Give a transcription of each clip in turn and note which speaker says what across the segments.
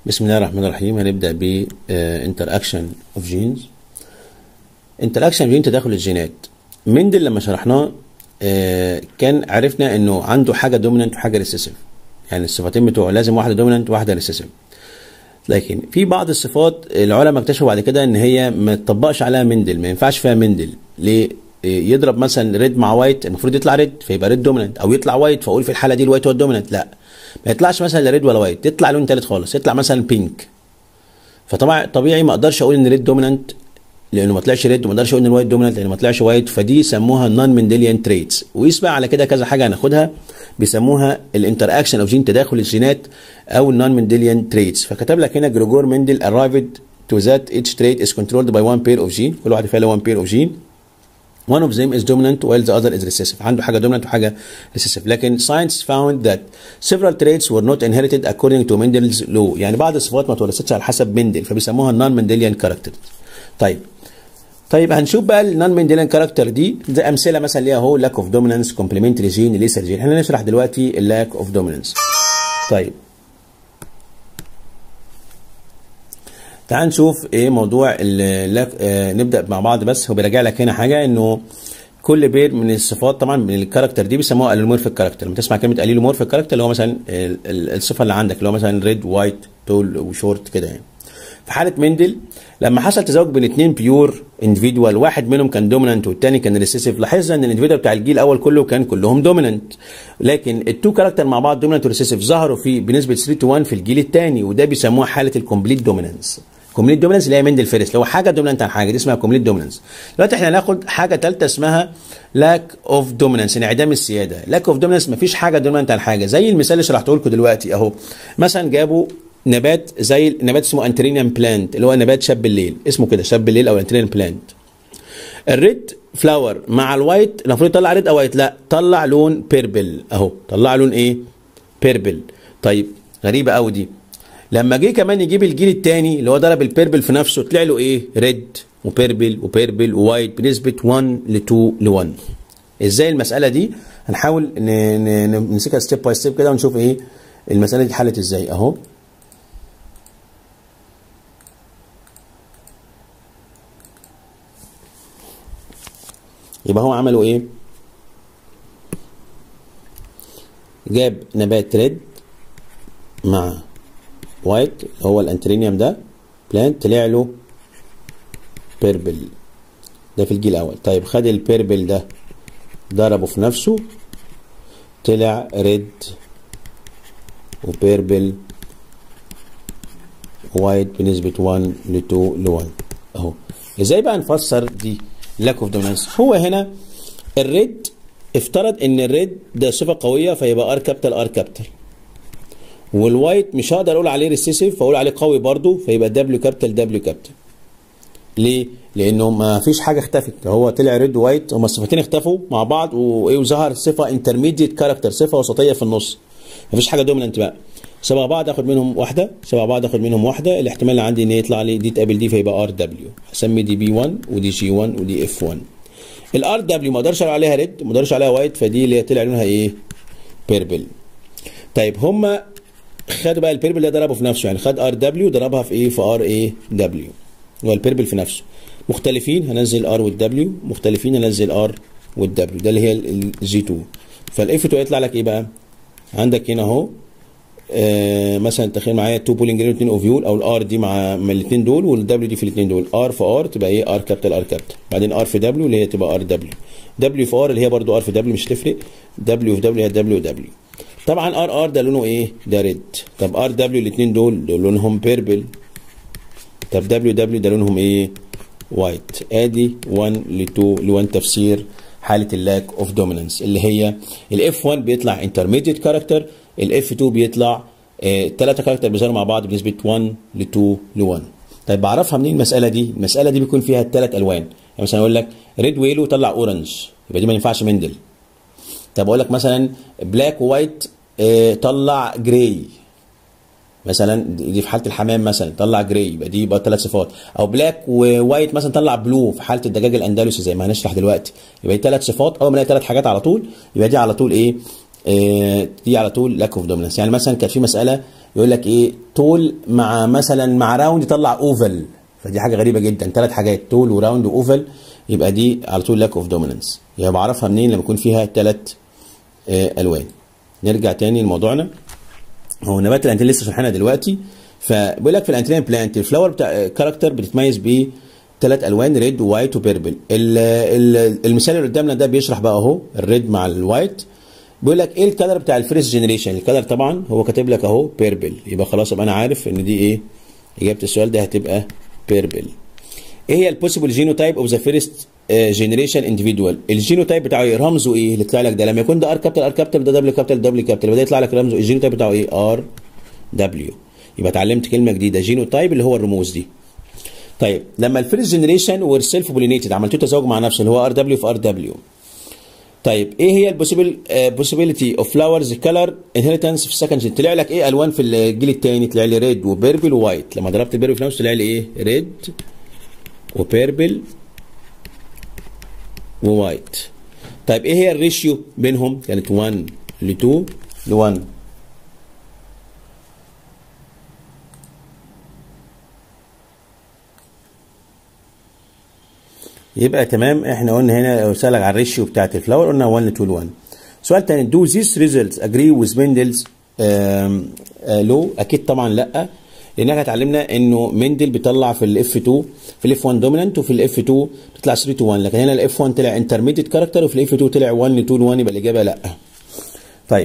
Speaker 1: بسم الله الرحمن الرحيم هنبدأ ب interaction of genes interaction of genes تداخل الجينات مندل لما شرحناه آه، كان عرفنا انه عنده حاجه دوميننت وحاجه ريسيسيف يعني الصفتين بتوعه لازم واحده دوميننت وواحده ريسيسيف لكن في بعض الصفات العلماء اكتشفوا بعد كده ان هي ما تطبقش عليها مندل ما ينفعش فيها مندل ليه يضرب مثلا ريد مع وايت المفروض يطلع ريد فيبقى ريد دوميننت او يطلع وايت فاقول في الحاله دي الوايت هو الدوميننت لا ما يطلعش مثلا لا ريد ولا وايت يطلع لون تالت خالص يطلع مثلا بينك فطبعا طبيعي ما اقدرش اقول ان ريد دوميننت لانه ما طلعش ريد وما اقدرش اقول ان الوايت دوميننت لانه ما طلعش وايت فدي سموها نون مندليان تريتس وقيس بقى على كده كذا حاجه هناخدها بيسموها الانتر اكشن اوف جين تداخل الجينات او النون مندليان تريتس فكتب لك هنا جريجور مندل arrived to that each trait is controlled by one pair of gene كل واحد فيها له one pair of gene one of them is dominant while the other is recessive عنده حاجه dominant وحاجه recessive لكن science found that several traits were not inherited according to Mendel's law يعني بعض الصفات ما اتورثتش على حسب مندل فبيسموها non Mendelian characters طيب طيب هنشوف بقى النون منديليان كاركتر دي ده امثله مثلا ليها اهو لاك اوف دومينانس كومبلمنتري جين ليسر جين احنا نشرح دلوقتي اللاك اوف دومينانس طيب تعال نشوف ايه موضوع اللاك آه نبدا مع بعض بس هو بيراجع لك هنا حاجه انه كل بير من الصفات طبعا من الكاركتر دي بيسموها اليلومورفيك كاركتر لما تسمع كلمه اليلومورفيك كاركتر اللي هو مثلا ال- ال- الصفه اللي عندك اللي هو مثلا ريد وايت تول وشورت كده يعني في حاله مندل لما حصل تزاوج بين اثنين بيور اندفيدوال واحد منهم كان دومينانت والتاني كان ريسيسيف لاحظنا ان الاندفيدوال بتاع الجيل الاول كله كان كلهم دومينانت لكن التو كاركتر مع بعض دومينانت وريسيسيف ظهروا في بنسبه 3 تو 1 في الجيل الثاني وده بيسموها حاله الكومبليت دومينانس كومبليت دومينانس اللي هي مندل فيرس اللي هو حاجه دومينانت عن حاجه دي اسمها كومبليت دومينانس دلوقتي احنا هناخد حاجه ثالثه اسمها لاك اوف دومينانس انعدام السياده لاك اوف دومينانس مفيش حاجه دومينانت عن حاجه زي المثال اللي شرحته لكم دلوقتي اهو مثلا جابوا نبات زي نبات اسمه انترينيان بلانت اللي هو نبات شاب الليل اسمه كده شاب الليل او انترينيان بلانت الريد فلاور مع الوايت المفروض يطلع ريد او وايت لا طلع لون بيربل اهو طلع لون ايه بيربل طيب غريبه قوي دي لما جه كمان يجيب الجيل الثاني اللي هو ضرب البيربل في نفسه طلع له ايه ريد وبيربل وبيربل ووايت بنسبه 1 ل 2 ل 1 ازاي المساله دي هنحاول ن- ن- نمسكها ستيب باي ستيب كده ونشوف ايه المساله دي اتحلت ازاي اهو يبقى هو عملوا ايه جاب نبات ريد مع وايت هو الانترينيوم ده بلانت طلع له بيربل ده في الجيل الاول طيب خد البيربل ده ضربه في نفسه طلع ريد وبيربل وايت بنسبة 1 ل 2 ل 1 اهو ازاي بقى نفسر دي لاك اوف دومينانس هو هنا الريد افترض ان الريد ده صفة قوية فيبقى ار كابيتال ار كابيتال والوايت مش هقدر اقول عليه ريسيسيف فاقول عليه قوي برضو فيبقى دبليو كابيتال دبليو كابيتال ليه؟ لانه ما فيش حاجه اختفت هو طلع ريد وايت هما الصفتين اختفوا مع بعض وايه وظهر صفه انترميديت كاركتر صفه وسطيه في النص ما فيش حاجه دوميننت بقى شبه بعض اخد منهم واحده شبه بعض اخد منهم واحده الاحتمال اللي عندي ان يطلع لي دي تقابل دي فيبقى ار دبليو هسمي دي بي 1 ودي جي 1 ودي اف 1 الار دبليو ما اقدرش اقول عليها ريد ما اقدرش عليها وايت فدي اللي طلع لونها ايه بيربل طيب هما خدوا بقى البيربل ده ضربه في نفسه يعني خد ار دبليو ضربها في ايه في ار ايه دبليو هو البيربل في نفسه مختلفين هنزل ار والدبليو مختلفين هنزل ار والدبليو ده اللي هي الجي 2 فالاف 2 يطلع لك ايه بقى عندك هنا اهو آه مثلا تخيل معايا 2 بولينج 2 اوفيول او الار دي مع من الاثنين دول والدبليو دي في الاثنين دول ار في ار تبقى ايه ار كابيتال ار كابيتال بعدين ار في دبليو اللي هي تبقى ار دبليو دبليو في ار اللي هي برضو ار في دبليو مش تفرق دبليو في دبليو هي دبليو دبليو طبعا ار ار ده لونه ايه ده ريد طب ار دبليو الاثنين دول دول لونهم بيربل طب دبليو دبليو ده لونهم ايه وايت ادي 1 ل 2 ل 1 تفسير حاله اللاك اوف دومينانس اللي هي الاف 1 بيطلع انترميديت كاركتر الاف 2 بيطلع ثلاثه كاركتر بيظهروا مع بعض بنسبه 1 ل 2 ل 1 طيب بعرفها منين المساله دي المساله دي بيكون فيها ثلاث الوان يعني مثلا اقول لك ريد ويلو طلع اورنج يبقى دي ما ينفعش مندل طب اقول لك مثلا بلاك ووايت اه طلع جراي مثلا دي في حاله الحمام مثلا طلع جراي يبقى دي يبقى ثلاث صفات او بلاك ووايت مثلا طلع بلو في حاله الدجاج الاندلسي زي ما هنشرح دلوقتي يبقى دي ثلاث صفات اول ما الاقي ثلاث حاجات على طول يبقى دي على طول ايه آه دي على طول لاك اوف دومينانس يعني مثلا كانت في مساله يقول لك ايه تول مع مثلا مع راوند يطلع اوفل فدي حاجه غريبه جدا ثلاث حاجات تول وراوند واوفل يبقى دي على طول لاك اوف دومينانس يبقى بعرفها منين لما يكون فيها ثلاث آه الوان نرجع تاني لموضوعنا هو نبات الانتين لسه شرحناها دلوقتي فبيقول لك في الانتين بلانت الفلاور بتاع كاركتر بتتميز ب ثلاث الوان ريد ووايت وبيربل المثال اللي قدامنا ده بيشرح بقى اهو الريد مع الوايت بيقول لك ايه الكلر بتاع الفيرست جنريشن الكلر طبعا هو كاتب لك اهو بيربل يبقى خلاص يبقى انا عارف ان دي ايه اجابه السؤال ده هتبقى بيربل ايه هي البوسيبل جينوتايب اوف ذا فيرست جنريشن انديفيدوال الجينوتايب بتاعه ايه رمزه ايه اللي طلع لك ده لما يكون ده ار كابيتال ار كابيتال ده دبليو كابيتال دبليو كابيتال يبقى ده يطلع لك رمزه الجينوتايب بتاعه ايه ار دبليو يبقى اتعلمت كلمه جديده جينوتايب اللي هو الرموز دي طيب لما الفيرست جنريشن وير سيلف بولينيتد عملتوه تزاوج مع نفسه اللي هو ار دبليو في ار دبليو طيب ايه هي البوسيبل بوسيبيليتي اوف فلاورز كلر انهيرتنس في السكند طلع لك ايه الوان في الجيل الثاني طلع لي ريد وبيربل ووايت لما ضربت البيربل في نفسه طلع لي ايه ريد وبيربل ووايت طيب ايه هي الريشيو بينهم كانت 1 ل 2 ل 1 يبقى تمام احنا قلنا هنا لو سالك على الريشيو بتاعت الفلاور قلنا 1 ل 2 ل 1 سؤال تاني do these results agree with Mendel's لو اكيد طبعا لا لان احنا اتعلمنا انه مندل بيطلع في الاف 2 في الاف 1 دومينانت وفي الاف 2 بتطلع 3 تو 1 لكن هنا الاف 1 طلع انترميديت كاركتر وفي الاف 2 طلع 1 ل 2 ل 1 يبقى الاجابه لا طيب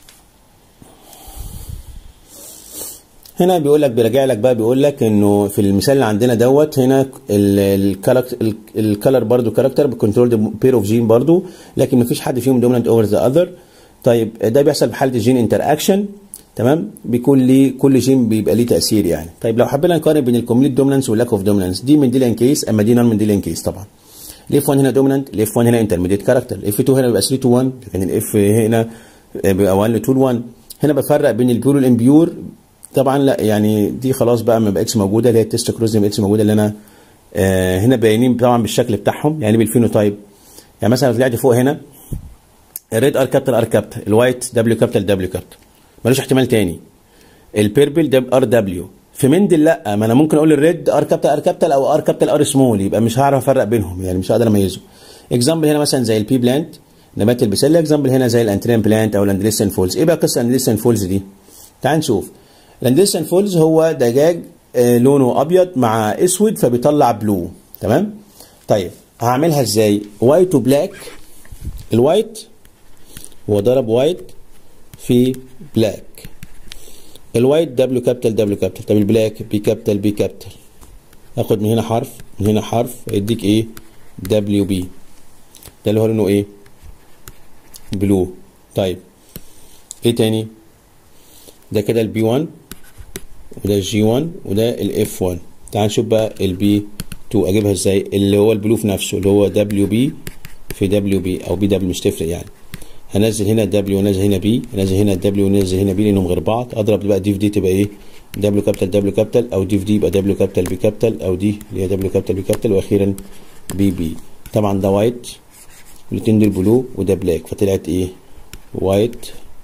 Speaker 1: هنا بيقول لك بيراجع لك بقى بيقول لك انه في المثال اللي عندنا دوت هنا الكاركتر الكالر برضو كاركتر بكنترول بير اوف جين برضو لكن مفيش حد فيهم دومينانت اوفر ذا اذر طيب ده بيحصل في حاله الجين انتر اكشن تمام بيكون ليه كل جين بيبقى ليه تاثير يعني طيب لو حبينا نقارن بين الكومبليت دومينانس واللاك اوف دومينانس دي منديليان كيس اما دي نون منديليان كيس طبعا الاف 1 هنا دومينانت الاف 1 هنا انترميديت كاركتر الاف 2 هنا بيبقى 3 تو 1 لكن الاف هنا بيبقى 1 ل 2 ل 1 هنا بفرق بين البيور والامبيور طبعا لا يعني دي خلاص بقى ما بقتش موجوده اللي هي التست كروز ما بقتش موجوده اللي انا آه هنا باينين طبعا بالشكل بتاعهم يعني بالفينوتايب يعني مثلا طلعت فوق هنا الريد ار كابيتال ار كابيتال الوايت دبليو كابيتال دبليو كابيتال ملوش احتمال تاني البيربل دب ار دبليو في مندل لا ما انا ممكن اقول الريد ار كابيتال ار كابيتال او ار كابيتال ار سمول يبقى مش هعرف افرق بينهم يعني مش هقدر اميزه اكزامبل هنا مثلا زي البي بلانت نبات البسله اكزامبل هنا زي الانترين بلانت او الاندليسن فولز ايه بقى قصه الاندليسن فولز دي تعال نشوف الاندلسن فولز هو دجاج آه لونه ابيض مع اسود فبيطلع بلو تمام طيب هعملها ازاي وايت وبلاك الوايت هو ضرب وايت في بلاك الوايت دبليو كابيتال دبليو كابيتال طب البلاك بي كابيتال بي كابيتال اخد من هنا حرف من هنا حرف يديك ايه دبليو بي ده اللي هو لونه ايه بلو طيب ايه تاني ده كده البي 1 وده الجي 1 وده الاف 1 تعال نشوف بقى البي 2 اجيبها ازاي اللي هو البلو في نفسه اللي هو دبليو بي في دبليو بي او بي دبليو مش تفرق يعني هنزل هنا دبليو ونزل هنا بي هنزل هنا دبليو ونزل هنا بي لانهم غير بعض اضرب بقى دي في دي تبقى ايه دبليو كابيتال دبليو كابيتال او دي في دي يبقى دبليو كابيتال بي كابيتال او دي اللي هي دبليو كابيتال بي كابيتال واخيرا بي بي طبعا ده وايت والاثنين دول بلو وده بلاك فطلعت ايه وايت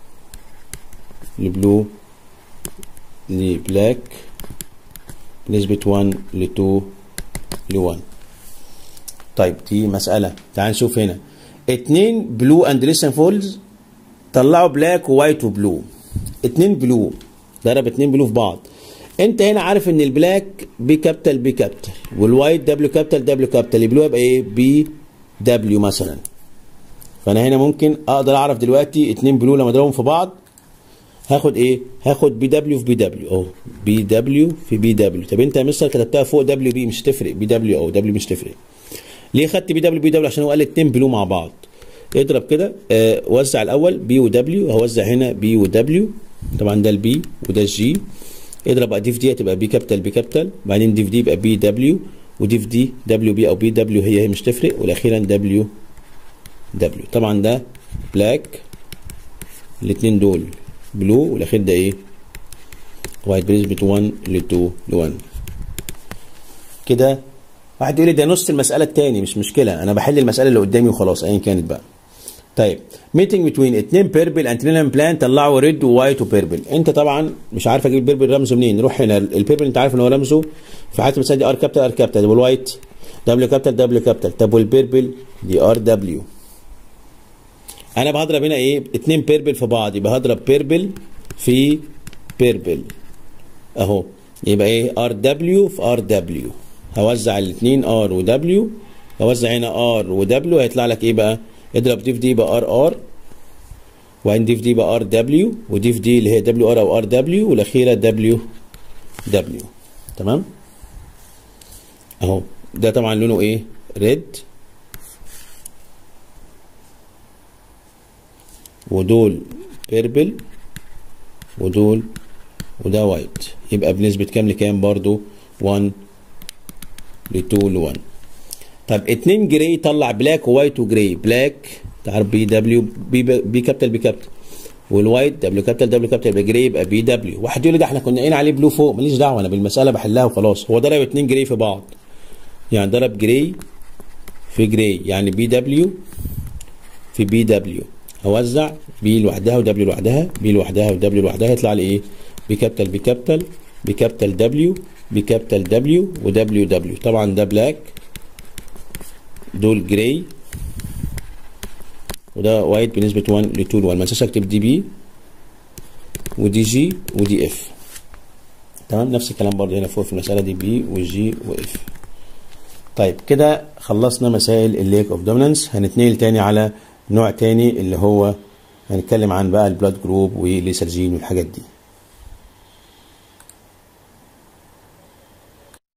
Speaker 1: لبلو لبلاك بنسبة 1 ل 2 ل 1 طيب دي مسألة تعال نشوف هنا اتنين بلو اند ليسن فولز طلعوا بلاك ووايت وبلو اتنين بلو ضرب اتنين بلو في بعض انت هنا عارف ان البلاك بي كابيتال بي كابيتال والوايت دبليو كابيتال دبليو كابيتال البلو يبقى ايه بي دبليو مثلا فانا هنا ممكن اقدر اعرف دلوقتي اتنين بلو لما اضربهم في بعض هاخد ايه؟ هاخد بي دبليو في بي دبليو اهو بي دبليو في بي دبليو طب انت يا مستر كتبتها فوق دبليو بي مش تفرق بي دبليو او دبليو مش تفرق ليه خدت بي دبليو بي دبليو عشان هو قال اتنين بلو مع بعض اضرب كده آه وزع الاول بي ودبليو هوزع هنا بي ودبليو طبعا ده البي وده الجي اضرب بقى دي في دي هتبقى بي كابيتال بي كابيتال بعدين دي في دي يبقى بي دبليو ودي في دي دبليو بي او بي دبليو هي هي مش تفرق والاخيرا دبليو دبليو طبعا ده بلاك الاثنين دول بلو والاخير ده ايه وايت بنسبة 1 ل 2 ل 1 كده واحد يقول لي ده نص المسألة التاني مش مشكلة أنا بحل المسألة اللي قدامي وخلاص أيا كانت بقى طيب ميتنج بتوين اتنين بيربل انترينال بلان طلعوا ريد ووايت وبيربل انت طبعا مش عارف اجيب البيربل رمزه منين روح هنا البيربل انت عارف ان هو رمزه في حاله المثال دي ار كابيتال ار كابيتال والوايت دبليو كابيتال دبليو كابيتال طب والبيربل دي ار دبليو انا بهضرب هنا ايه اتنين بيربل في بعض يبقى هضرب بيربل في بيربل اهو يبقى ايه ار دبليو في ار دبليو هوزع الاثنين ار ودبليو هوزع هنا ار ودبليو هيطلع لك ايه بقى اضرب دي في دي يبقى ار ار وبعدين دي في دي يبقى ار دبليو ودي في دي اللي هي دبليو ار او ار دبليو والاخيره دبليو دبليو تمام اهو ده طبعا لونه ايه ريد ودول بيربل ودول وده وايت يبقى بنسبة كام لكام برضو 1 ل 2 ل 1 طب اتنين جراي طلع بلاك ووايت وجراي بلاك تعرف بي دبليو بي بي كابيتال بي كابيتال والوايت دبليو كابيتال دبليو كابيتال يبقى جراي يبقى بي دبليو واحد يقول لي ده احنا كنا قايلين عليه بلو فوق ماليش دعوه انا بالمساله بحلها وخلاص هو ضرب اتنين جراي في بعض يعني ضرب جراي في جراي يعني بي دبليو في بي دبليو هوزع بي لوحدها ودبليو لوحدها بي لوحدها ودبليو لوحدها يطلع لي ايه بي كابيتال بي كابيتال بي كابيتال دبليو بي كابيتال دبليو ودبليو دبليو طبعا ده بلاك دول جراي وده وايت بنسبة 1 ل 2 ل 1 ما انساش اكتب دي بي ودي جي ودي اف تمام نفس الكلام برضه هنا فوق في المسألة دي بي وجي واف طيب كده خلصنا مسائل الليك اوف دومينانس هنتنقل تاني على نوع تاني اللي هو هنتكلم عن بقى البلاد جروب والليسرجين والحاجات دي